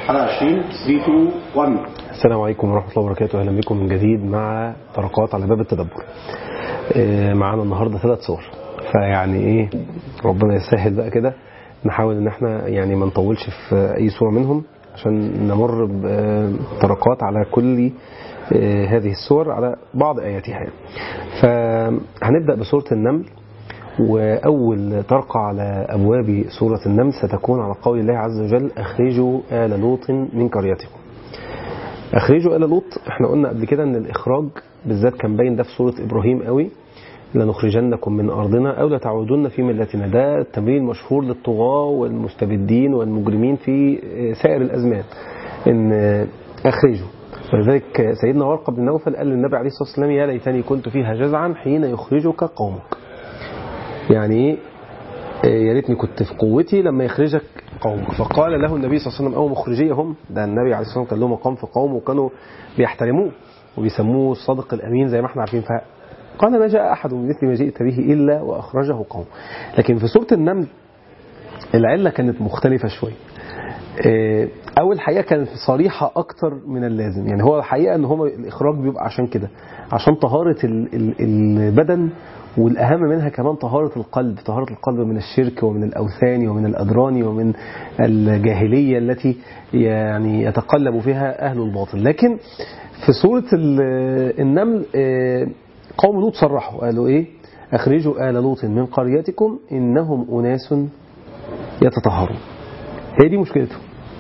الحلقه 20 3 2 1 السلام عليكم ورحمة الله وبركاته أهلا بكم من جديد مع طرقات على باب التدبر آه، معانا النهاردة ثلاث صور فيعني إيه ربنا يسهل بقى كده نحاول إن احنا يعني ما نطولش في أي صورة منهم عشان نمر بطرقات على كل آه، هذه الصور على بعض آياتها يعني. فهنبدأ بسورة النمل وأول طرقة على أبواب سورة النمل ستكون على قول الله عز وجل أخرجوا آل لوط من قريتكم أخرجوا آل لوط احنا قلنا قبل كده أن الإخراج بالذات كان باين ده في سورة إبراهيم قوي لنخرجنكم من أرضنا أو لتعودن في ملتنا ده التمرين المشهور للطغاة والمستبدين والمجرمين في سائر الأزمان إن أخرجوا ولذلك سيدنا ورقة بن نوفل قال للنبي عليه الصلاة والسلام يا ليتني كنت فيها جزعا حين يخرجك قومك يعني ايه يا ريتني كنت في قوتي لما يخرجك قومك فقال له النبي صلى الله عليه وسلم او مخرجيهم ده النبي عليه الصلاه والسلام كان له مقام في قومه وكانوا بيحترموه وبيسموه الصادق الامين زي ما احنا عارفين فقال ما جاء احد من مثل ما جئت به الا واخرجه قوم لكن في سوره النمل العله كانت مختلفه شويه إيه، اول حقيقه كانت صريحه اكتر من اللازم يعني هو الحقيقه ان هو الاخراج بيبقى عشان كده عشان طهاره ال- ال- البدن والاهم منها كمان طهاره القلب طهاره القلب من الشرك ومن الاوثان ومن الادران ومن الجاهليه التي يعني يتقلب فيها اهل الباطل لكن في سوره ال- النمل آه، قوم لوط صرحوا قالوا ايه اخرجوا ال لوط من قريتكم انهم اناس يتطهرون هي دي مشكلته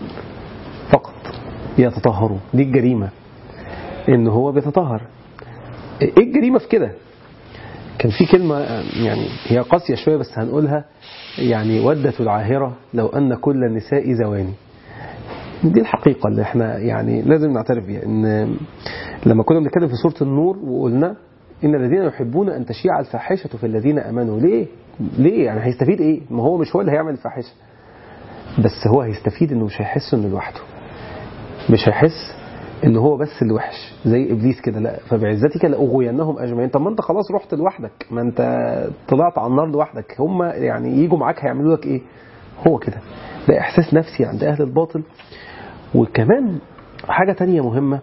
فقط يتطهروا دي الجريمة ان هو بيتطهر ايه الجريمة في كده كان في كلمة يعني هي قاسية شوية بس هنقولها يعني ودة العاهرة لو أن كل النساء زواني دي الحقيقة اللي احنا يعني لازم نعترف بيها ان لما كنا بنتكلم في سورة النور وقلنا إن الذين يحبون أن تشيع الفاحشة في الذين أمنوا ليه؟ ليه؟ يعني هيستفيد إيه؟ ما هو مش هو اللي هيعمل الفاحشة بس هو هيستفيد انه مش هيحس انه لوحده مش هيحس ان هو بس اللي وحش زي ابليس كده لا فبعزتك لاغوينهم اجمعين طب ما انت خلاص رحت لوحدك ما انت طلعت على النار لوحدك هم يعني يجوا معاك هيعملوا لك ايه هو كده ده احساس نفسي عند اهل الباطل وكمان حاجه تانية مهمه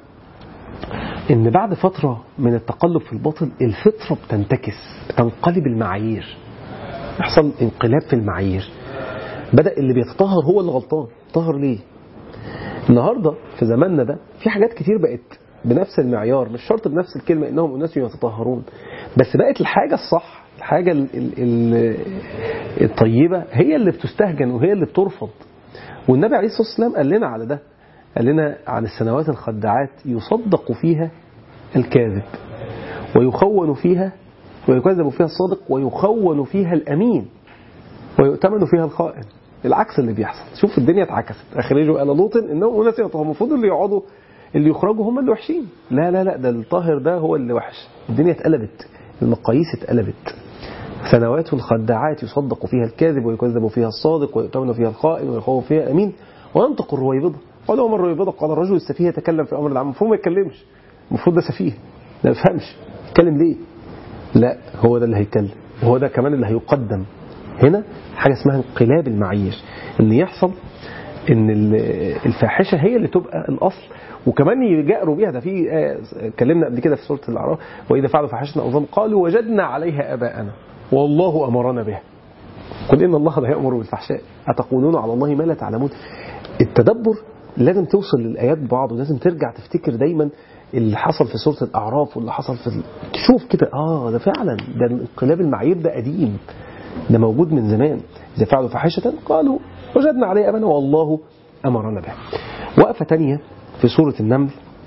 ان بعد فتره من التقلب في الباطل الفطره بتنتكس بتنقلب المعايير يحصل انقلاب في المعايير بدأ اللي بيتطهر هو اللي غلطان طهر ليه النهاردة في زماننا ده في حاجات كتير بقت بنفس المعيار مش شرط بنفس الكلمة انهم اناس يتطهرون بس بقت الحاجة الصح الحاجة ال ال ال الطيبة هي اللي بتستهجن وهي اللي بترفض والنبي عليه الصلاة والسلام قال لنا على ده قال لنا عن السنوات الخداعات يصدق فيها الكاذب ويخون فيها ويكذب فيها الصادق ويخون فيها الأمين ويؤتمن فيها الخائن العكس اللي بيحصل شوف الدنيا اتعكست اخرجوا ال لوط انهم اناس يطهرون المفروض اللي يقعدوا اللي يخرجوا هم اللي وحشين لا لا لا ده الطاهر ده هو اللي وحش الدنيا اتقلبت المقاييس اتقلبت سنوات خداعات يصدق فيها الكاذب ويكذب فيها الصادق ويؤتمن فيها الخائن ويخوف فيها الامين وينطق الرويبضه قال وما الرويبضه قال الرجل السفيه يتكلم في امر العام المفروض ما يتكلمش المفروض ده سفيه ده ما يفهمش يتكلم ليه لا هو ده اللي هيتكلم وهو ده كمان اللي هيقدم هنا حاجة اسمها انقلاب المعايير ان يحصل ان الفاحشة هي اللي تبقى الاصل وكمان يجأروا بيها ده في آه، اتكلمنا قبل كده في سورة الاعراف واذا فعلوا فاحشة او ظلم قالوا وجدنا عليها اباءنا والله امرنا بها قل ان الله لا يامر بالفحشاء اتقولون على الله ما لا تعلمون التدبر لازم توصل للايات ببعض ولازم ترجع تفتكر دايما اللي حصل في سوره الاعراف واللي حصل في ال- تشوف كده اه ده فعلا ده انقلاب المعايير ده قديم ده موجود من زمان إذا فعلوا فاحشة قالوا وجدنا عليه أبانا والله أمرنا به وقفة تانية في سورة النمل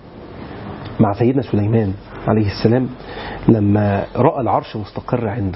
مع سيدنا سليمان عليه السلام لما رأى العرش مستقر عنده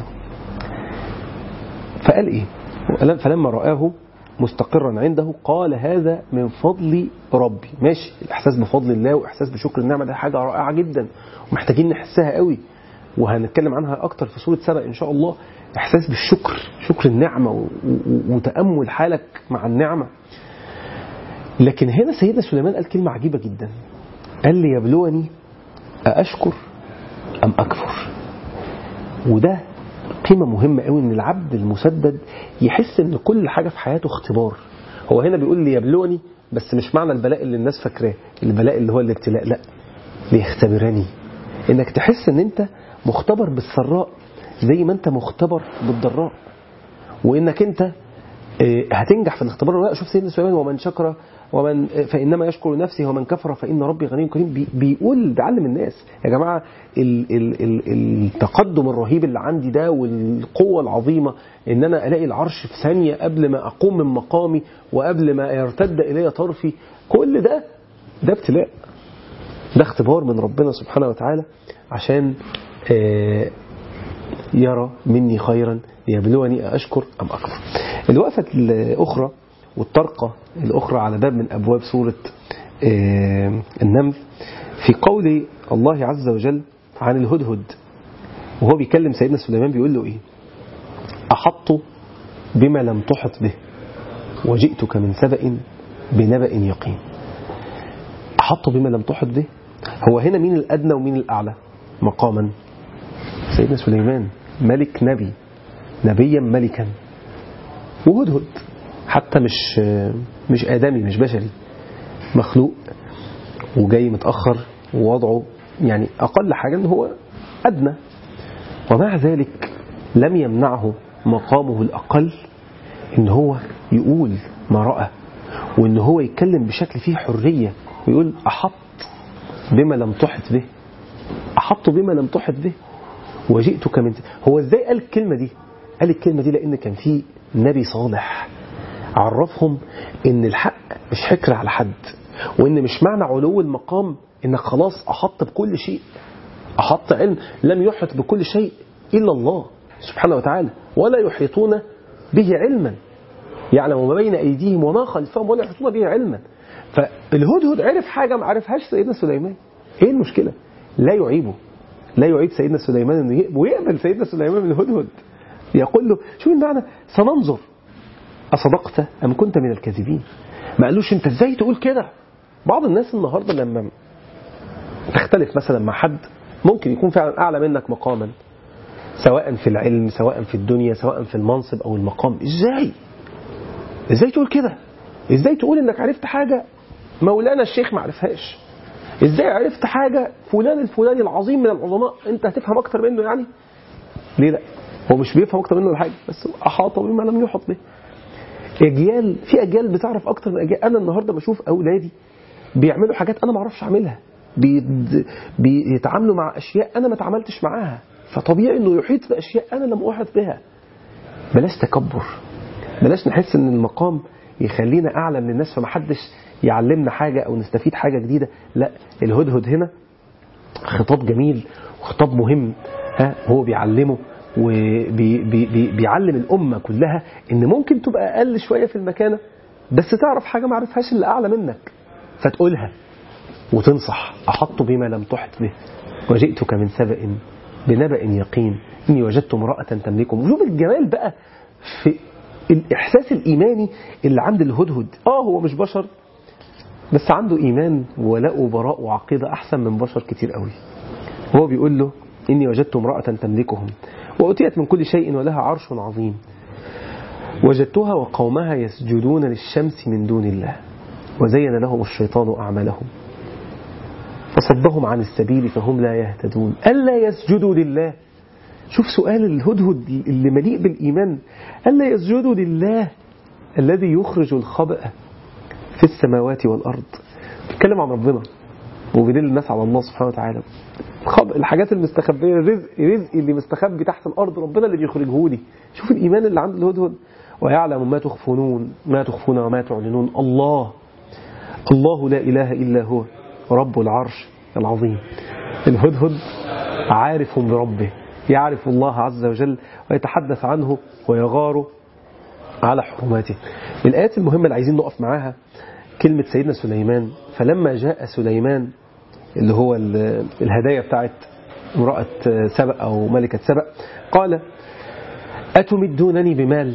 فقال إيه فلما رآه مستقرا عنده قال هذا من فضل ربي ماشي الإحساس بفضل الله وإحساس بشكر النعمة ده حاجة رائعة جدا ومحتاجين نحسها قوي وهنتكلم عنها أكتر في سورة سبأ إن شاء الله إحساس بالشكر شكر النعمة و- و- وتأمل حالك مع النعمة لكن هنا سيدنا سليمان قال كلمة عجيبة جدا قال لي يبلوني أأشكر أم أكفر وده قيمة مهمة قوي ان العبد المسدد يحس ان كل حاجة في حياته اختبار هو هنا بيقول لي يبلوني بس مش معنى البلاء اللي الناس فاكراه البلاء اللي هو الابتلاء لا ليختبرني انك تحس ان انت مختبر بالسراء زي ما انت مختبر بالضراء وانك انت آه، هتنجح في الاختبار ولا لا شوف سيدنا سليمان ومن شكر ومن آه، فانما يشكر نفسه ومن كفر فان ربي غني كريم بي- بيقول بيعلم الناس يا جماعه ال ال ال التقدم الرهيب اللي عندي ده والقوه العظيمه ان انا الاقي العرش في ثانيه قبل ما اقوم من مقامي وقبل ما يرتد الي طرفي كل ده ده ابتلاء ده اختبار من ربنا سبحانه وتعالى عشان آه، يرى مني خيرا ليبلوني أشكر أم أكفر الوقفة الأخرى والطرقة الأخرى على باب من أبواب سورة آه، النمل في قول الله عز وجل عن الهدهد وهو بيكلم سيدنا سليمان بيقول له إيه أحط بما لم تحط به وجئتك من سبأ بنبأ يقين أحط بما لم تحط به هو هنا مين الأدنى ومين الأعلى مقاما سيدنا سليمان ملك نبي نبيا ملكا وهدهد حتى مش مش آدمي مش بشري مخلوق وجاي متأخر ووضعه يعني أقل حاجة إن هو أدنى ومع ذلك لم يمنعه مقامه الأقل إن هو يقول ما رأى وإن هو يتكلم بشكل فيه حرية ويقول أحط بما لم تحط به أحط بما لم تحط به وجئتك من هو ازاي قال الكلمة دي قال الكلمة دي لأن كان في نبي صالح عرفهم ان الحق مش حكر على حد وان مش معنى علو المقام انك خلاص احط بكل شيء احط علم لم يحط بكل شيء الا الله سبحانه وتعالى ولا يحيطون به علما يعلم ما بين ايديهم وما خلفهم ولا يحيطون به علما فالهدهد عرف حاجه ما عرفهاش سيدنا سليمان ايه المشكله لا يعيبه لا يعيب سيدنا سليمان انه يقبل ويقبل سيدنا سليمان من الهدهد يقول له شو المعنى سننظر أصدقت أم كنت من الكاذبين ما قالوش أنت إزاي تقول كده بعض الناس النهاردة لما تختلف مثلا مع حد ممكن يكون فعلا أعلى منك مقاما سواء في العلم سواء في الدنيا سواء في المنصب أو المقام إزاي إزاي تقول كده إزاي تقول إنك عرفت حاجة مولانا الشيخ ما عرفهاش إزاي عرفت حاجة فلان الفلاني العظيم من العظماء أنت هتفهم أكتر منه يعني ليه لا هو مش بيفهم أكتر منه ولا حاجة بس أحاط بما لم يحط به اجيال في اجيال بتعرف اكتر من اجيال انا النهارده بشوف اولادي بيعملوا حاجات انا ما اعرفش اعملها بيد- بيتعاملوا مع اشياء انا ما اتعاملتش معاها فطبيعي انه يحيط باشياء انا لم احط بها بلاش تكبر بلاش نحس ان المقام يخلينا اعلى من الناس فمحدش يعلمنا حاجه او نستفيد حاجه جديده لا الهدهد هنا خطاب جميل وخطاب مهم ها هو بيعلمه وبيعلم الأمة كلها إن ممكن تبقى أقل شوية في المكانة بس تعرف حاجة ما عرفهاش اللي أعلى منك فتقولها وتنصح أحط بما لم تحط به وجئتك من سبأ بنبأ يقين إني وجدت امرأة تملكهم وشوف الجمال بقى في الإحساس الإيماني اللي عند الهدهد آه هو مش بشر بس عنده إيمان وولاء وبراء وعقيدة أحسن من بشر كتير قوي هو بيقول له إني وجدت امرأة تملكهم وأتيت من كل شيء ولها عرش عظيم وجدتها وقومها يسجدون للشمس من دون الله وزين لهم الشيطان أعمالهم فصدهم عن السبيل فهم لا يهتدون ألا يسجدوا لله شوف سؤال الهدهد اللي مليء بالإيمان ألا يسجدوا لله الذي يخرج الخبأ في السماوات والأرض بيتكلم عن ربنا وبيدل الناس على الله سبحانه وتعالى خب... الحاجات المستخبية الرزق رزقي اللي مستخبي تحت الأرض ربنا اللي بيخرجه لي شوف الإيمان اللي عند الهدهد ويعلم ما تخفونون ما تخفون وما تعلنون الله الله لا إله إلا هو رب العرش العظيم الهدهد عارف بربه يعرف الله عز وجل ويتحدث عنه ويغار على حرماته من الآيات المهمة اللي عايزين نقف معاها كلمة سيدنا سليمان فلما جاء سليمان اللي هو ال- الهدايا بتاعت امرأة سبأ أو ملكة سبأ قال أتمدونني بمال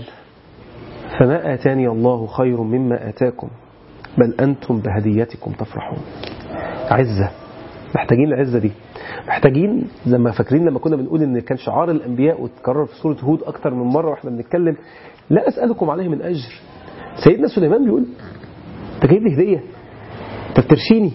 فما آتاني الله خير مما آتاكم بل أنتم بهديتكم تفرحون عزة محتاجين العزة دي محتاجين لما فاكرين لما كنا بنقول ان كان شعار الانبياء وتكرر في سوره هود اكتر من مره واحنا بنتكلم لا اسالكم عليه من اجر سيدنا سليمان بيقول انت جايب لي هديه انت بترشيني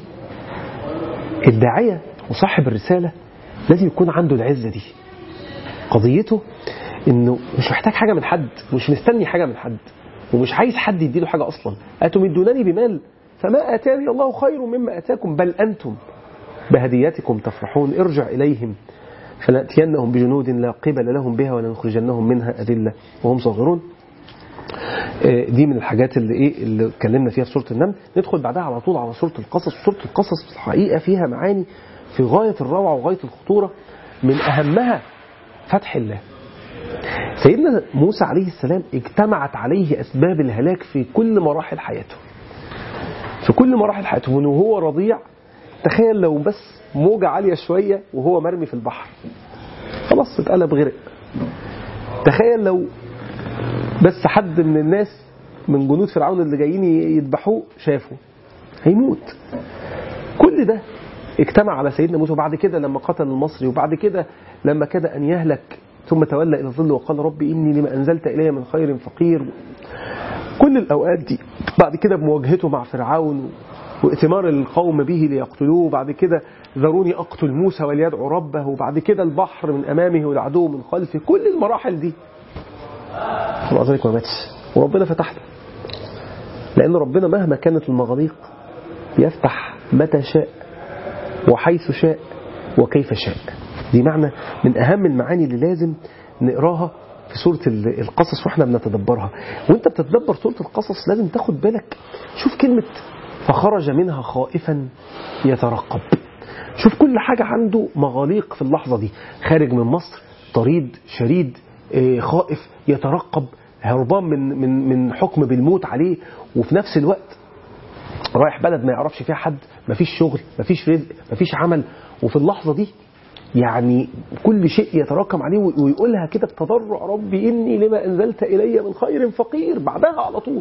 الداعيه وصاحب الرساله لازم يكون عنده العزه دي قضيته انه مش محتاج حاجه من حد مش مستني حاجه من حد ومش عايز حد يديله حاجه اصلا اتمدونني بمال فما اتاني الله خير مما اتاكم بل انتم بهدياتكم تفرحون ارجع اليهم فلناتينهم بجنود لا قبل لهم بها ولنخرجنهم منها اذله وهم صاغرون آه، دي من الحاجات اللي ايه اللي اتكلمنا فيها في سوره النمل ندخل بعدها على طول على سوره القصص سوره القصص في الحقيقه فيها معاني في غايه الروعه وغايه الخطوره من اهمها فتح الله سيدنا موسى عليه السلام اجتمعت عليه اسباب الهلاك في كل مراحل حياته في كل مراحل حياته من وهو رضيع تخيل لو بس موجة عالية شوية وهو مرمي في البحر خلاص اتقلب غرق تخيل لو بس حد من الناس من جنود فرعون اللي جايين يذبحوه شافه هيموت كل ده اجتمع على سيدنا موسى وبعد كده لما قتل المصري وبعد كده لما كاد أن يهلك ثم تولى إلى الظل وقال ربي إني لما أنزلت إلي من خير فقير كل الأوقات دي بعد كده بمواجهته مع فرعون وائتمار القوم به ليقتلوه وبعد كده ذروني أقتل موسى وليدعو ربه وبعد كده البحر من أمامه والعدو من خلفه كل المراحل دي ومع ذلك ما ماتش وربنا فتح له لأن ربنا مهما كانت المغاليق يفتح متى شاء وحيث شاء وكيف شاء دي معنى من أهم المعاني اللي لازم نقراها في سورة ال- القصص واحنا بنتدبرها وانت بتتدبر سورة القصص لازم تاخد بالك شوف كلمة فخرج منها خائفا يترقب شوف كل حاجة عنده مغاليق في اللحظة دي خارج من مصر طريد شريد آه، خائف يترقب هربان من من من حكم بالموت عليه وفي نفس الوقت رايح بلد ما يعرفش فيها حد مفيش شغل مفيش رزق مفيش عمل وفي اللحظة دي يعني كل شيء يتراكم عليه ويقولها كده بتضرع ربي إني لما أنزلت إلي من خير فقير بعدها على طول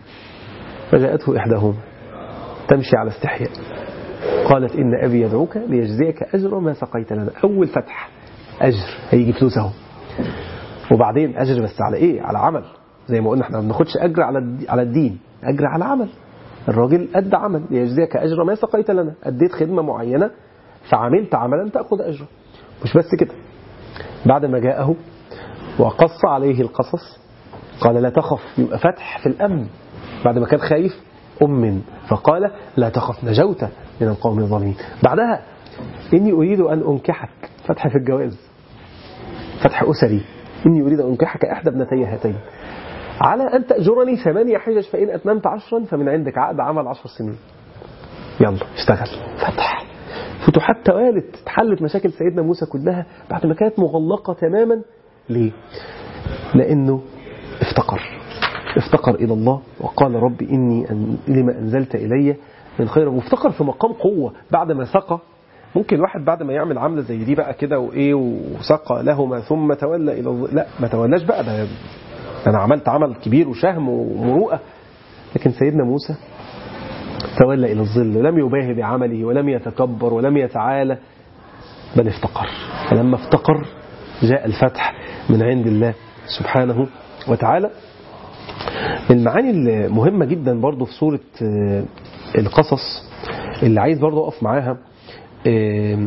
فجاءته إحداهما تمشي على استحياء قالت إن أبي يدعوك ليجزيك أجر ما سقيت لنا أول فتح أجر هيجي فلوس أهو وبعدين أجر بس على إيه على عمل زي ما قلنا احنا ما بناخدش أجر على الد- على الدين أجر على عمل الراجل أدى عمل ليجزيك أجر ما سقيت لنا أديت خدمة معينة فعملت عملا تأخذ أجره مش بس كده بعد ما جاءه وقص عليه القصص قال لا تخف يبقى فتح في الأمن بعد ما كان خايف أم فقال لا تخف نجوت من القوم الظالمين بعدها إني أريد أن أنكحك فتح في الجواز فتح أسري إني أريد أن أنكحك إحدى ابنتي هاتين على أن تأجرني ثمانية حجج فإن أتممت عشرا فمن عندك عقد عمل عشر سنين يلا اشتغل فتح فتوحات توالت اتحلت مشاكل سيدنا موسى كلها بعد ما كانت مغلقة تماما ليه؟ لأنه افتقر افتقر إلى الله وقال رب إني أن لما أنزلت إلي من خير وافتقر في مقام قوة بعد ما سقى ممكن الواحد بعد ما يعمل عملة زي دي بقى كده وإيه وسقى لهما ثم تولى إلى الظل لا ما تولاش بقى ده أنا عملت عمل كبير وشهم ومروءة لكن سيدنا موسى تولى إلى الظل لم يباهي بعمله ولم يتكبر ولم يتعالى بل افتقر فلما افتقر جاء الفتح من عند الله سبحانه وتعالى من المعاني المهمة جدا برضو في سورة آه، القصص اللي عايز برضو أقف معاها آه،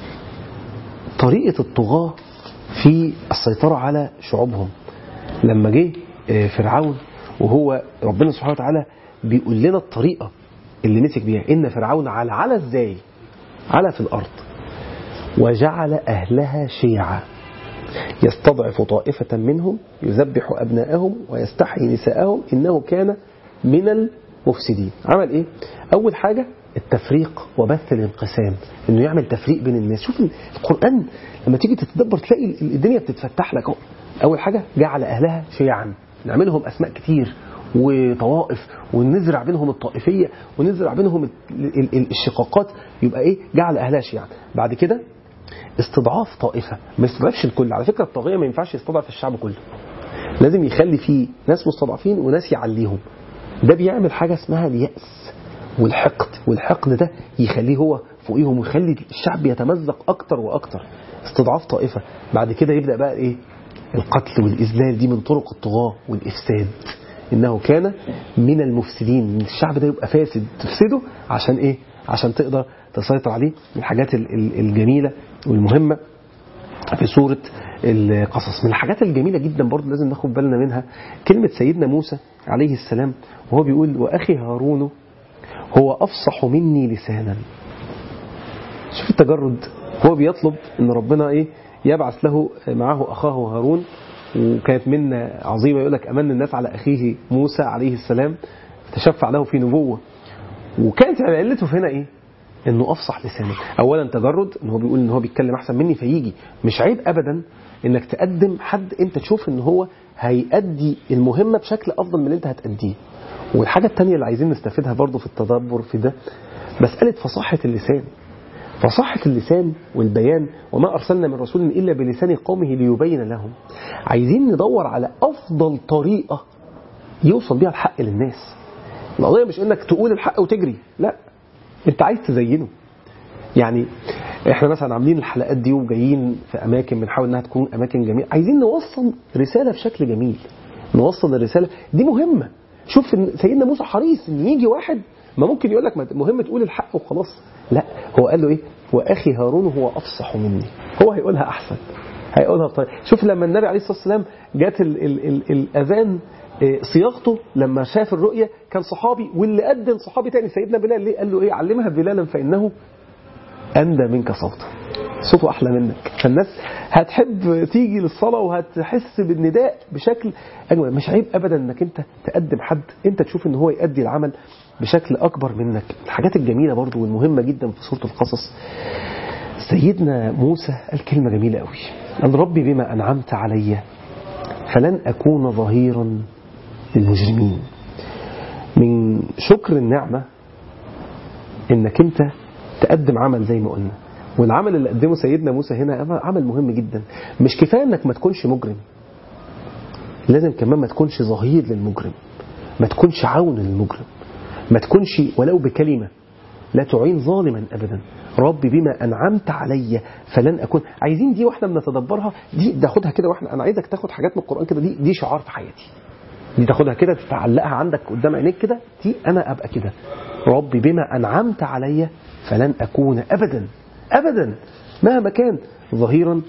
طريقة الطغاة في السيطرة على شعوبهم لما جه آه، فرعون وهو ربنا سبحانه وتعالى بيقول لنا الطريقة اللي مسك بيها إن فرعون على على إزاي على في الأرض وجعل أهلها شيعا يستضعف طائفة منهم يذبح أبناءهم ويستحيي نساءهم إنه كان من المفسدين عمل إيه؟ أول حاجة التفريق وبث الانقسام إنه يعمل تفريق بين الناس شوف القرآن لما تيجي تتدبر تلاقي الدنيا بتتفتح لك أهو. أول حاجة جعل أهلها شيعا نعملهم أسماء كتير وطوائف ونزرع بينهم الطائفية ونزرع بينهم ال- ال- ال- الشقاقات يبقى إيه جعل أهلها شيعا بعد كده استضعاف طائفة ما يستضعفش الكل على فكرة الطاغية ما ينفعش يستضعف الشعب كله لازم يخلي فيه ناس مستضعفين وناس يعليهم ده بيعمل حاجة اسمها اليأس والحقد والحقد ده يخليه هو فوقيهم ويخلي الشعب يتمزق أكتر وأكتر استضعاف طائفة بعد كده يبدأ بقى إيه القتل والإذلال دي من طرق الطغاة والإفساد إنه كان من المفسدين إن الشعب ده يبقى فاسد تفسده عشان إيه عشان تقدر تسيطر عليه من الحاجات ال- ال- الجميلة والمهمة في سورة القصص من الحاجات الجميلة جدا برضه لازم ناخد بالنا منها كلمة سيدنا موسى عليه السلام وهو بيقول وأخي هارون هو أفصح مني لسانا شوف التجرد هو بيطلب ان ربنا ايه يبعث له معه اخاه هارون وكانت منا عظيمه يقول لك امن الناس على اخيه موسى عليه السلام تشفع له في نبوه وكانت علته في هنا ايه؟ انه افصح لسانه اولا تجرد ان هو بيقول ان هو بيتكلم احسن مني فيجي مش عيب ابدا انك تقدم حد انت تشوف ان هو هيأدي المهمه بشكل افضل من اللي انت هتأديه والحاجه الثانيه اللي عايزين نستفيدها برضو في التدبر في ده مساله فصاحه اللسان فصاحة اللسان والبيان وما أرسلنا من رسول إلا بلسان قومه ليبين لهم عايزين ندور على أفضل طريقة يوصل بيها الحق للناس القضية مش إنك تقول الحق وتجري لا أنت عايز تزينه يعني احنا مثلا عاملين الحلقات دي وجايين في اماكن بنحاول انها تكون اماكن جميله عايزين نوصل رساله بشكل جميل نوصل الرساله دي مهمه شوف إن سيدنا موسى حريص ان يجي واحد ما ممكن يقول لك ما مهم تقول الحق وخلاص لا هو قال له ايه واخي هارون هو افصح مني هو هيقولها احسن هيقولها بطريقه شوف لما النبي عليه الصلاه والسلام جات ال ال ال الاذان إيه، صياغته لما شاف الرؤيه كان صحابي واللي قدم صحابي تاني سيدنا بلال ليه قال له ايه علمها بلالا فانه أندى منك صوتا صوته أحلى منك فالناس هتحب تيجي للصلاة وهتحس بالنداء بشكل أجمل مش عيب أبدا أنك أنت تقدم حد أنت تشوف أن هو يؤدي العمل بشكل أكبر منك الحاجات الجميلة برضو والمهمة جدا في سورة القصص سيدنا موسى قال كلمة جميلة قوي قال ربي بما أنعمت علي فلن أكون ظهيرا للمجرمين من شكر النعمة انك انت تقدم عمل زي ما قلنا والعمل اللي قدمه سيدنا موسى هنا عمل مهم جدا مش كفايه انك ما تكونش مجرم لازم كمان ما تكونش ظهير للمجرم ما تكونش عون للمجرم ما تكونش ولو بكلمه لا تعين ظالما ابدا ربي بما انعمت علي فلن اكون عايزين دي واحنا بنتدبرها دي تاخدها كده واحنا انا عايزك تاخد حاجات من القران كده دي دي شعار في حياتي دي تاخدها كده تعلقها عندك قدام عينيك كده دي انا ابقى كده ربي بما انعمت علي فلن اكون ابدا ابدا مهما كان ظهيرا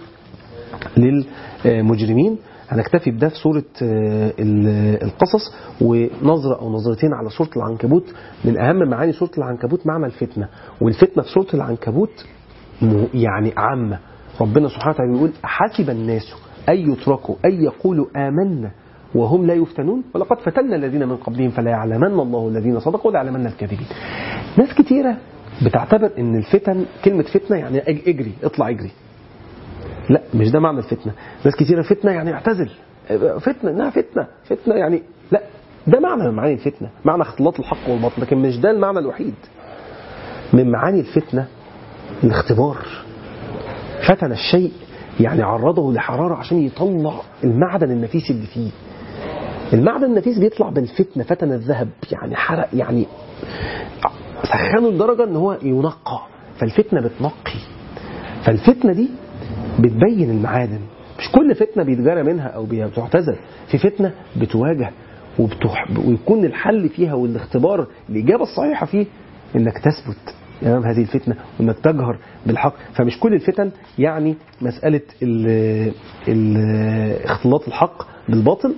للمجرمين هنكتفي بده في سورة آه، ال- القصص ونظرة أو نظرتين على سورة العنكبوت من أهم معاني سورة العنكبوت معنى الفتنة والفتنة في سورة العنكبوت م- يعني عامة ربنا سبحانه وتعالى بيقول حسب الناس أن يتركوا أن يقولوا آمنا وهم لا يفتنون ولقد فتنا الذين من قبلهم فلا يعلمن الله الذين صدقوا ولا يعلمن الكاذبين ناس كتيرة بتعتبر ان الفتن كلمة فتنة يعني اج- اجري اطلع اجري لا مش ده معنى الفتنة ناس كتيرة فتنة يعني اعتزل فتنة انها فتنة فتنة يعني لا ده معنى من معاني الفتنة معنى اختلاط الحق والباطل لكن مش ده المعنى الوحيد من معاني الفتنة الاختبار فتن الشيء يعني عرضه لحرارة عشان يطلع المعدن النفيس اللي فيه المعدن النفيس بيطلع بالفتنة فتن الذهب يعني حرق يعني سخنه لدرجة ان هو ينقى فالفتنة بتنقي فالفتنة دي بتبين المعادن مش كل فتنة بيتجرى منها او بتعتزل في فتنة بتواجه وبتح... ويكون الحل فيها والاختبار الإجابة الصحيحة فيه انك تثبت امام هذه الفتنه وانك تجهر بالحق فمش كل الفتن يعني مساله ال- ال- اختلاط الحق بالباطل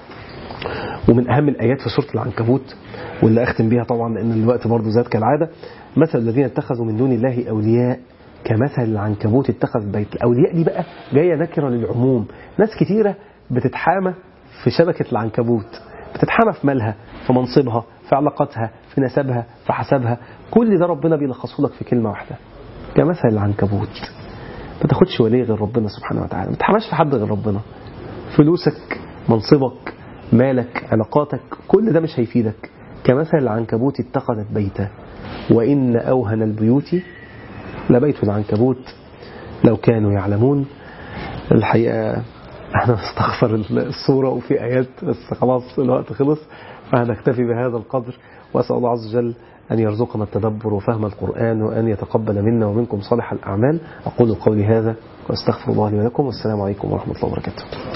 ومن اهم الايات في سوره العنكبوت واللي اختم بيها طبعا لان الوقت برضه زاد كالعاده مثل الذين اتخذوا من دون الله اولياء كمثل العنكبوت اتخذ بيت الاولياء دي بقى جايه نكره للعموم ناس كتيره بتتحامى في شبكه العنكبوت بتتحامى في مالها في منصبها في علاقاتها في نسبها في حسبها كل ده ربنا بيلخصه لك في كلمه واحده كمثل العنكبوت ما تاخدش ولي غير ربنا سبحانه وتعالى ما تحماش في حد غير ربنا فلوسك منصبك مالك علاقاتك كل ده مش هيفيدك كمثل العنكبوت اتخذت بيتا وإن أوهن البيوت لبيت العنكبوت لو كانوا يعلمون الحقيقة احنا نستغفر الصورة وفي آيات بس خلاص الوقت خلص فهنكتفي بهذا القدر وأسأل الله عز وجل أن يرزقنا التدبر وفهم القرآن وأن يتقبل منا ومنكم صالح الأعمال أقول قولي هذا وأستغفر الله لي ولكم والسلام عليكم ورحمة الله وبركاته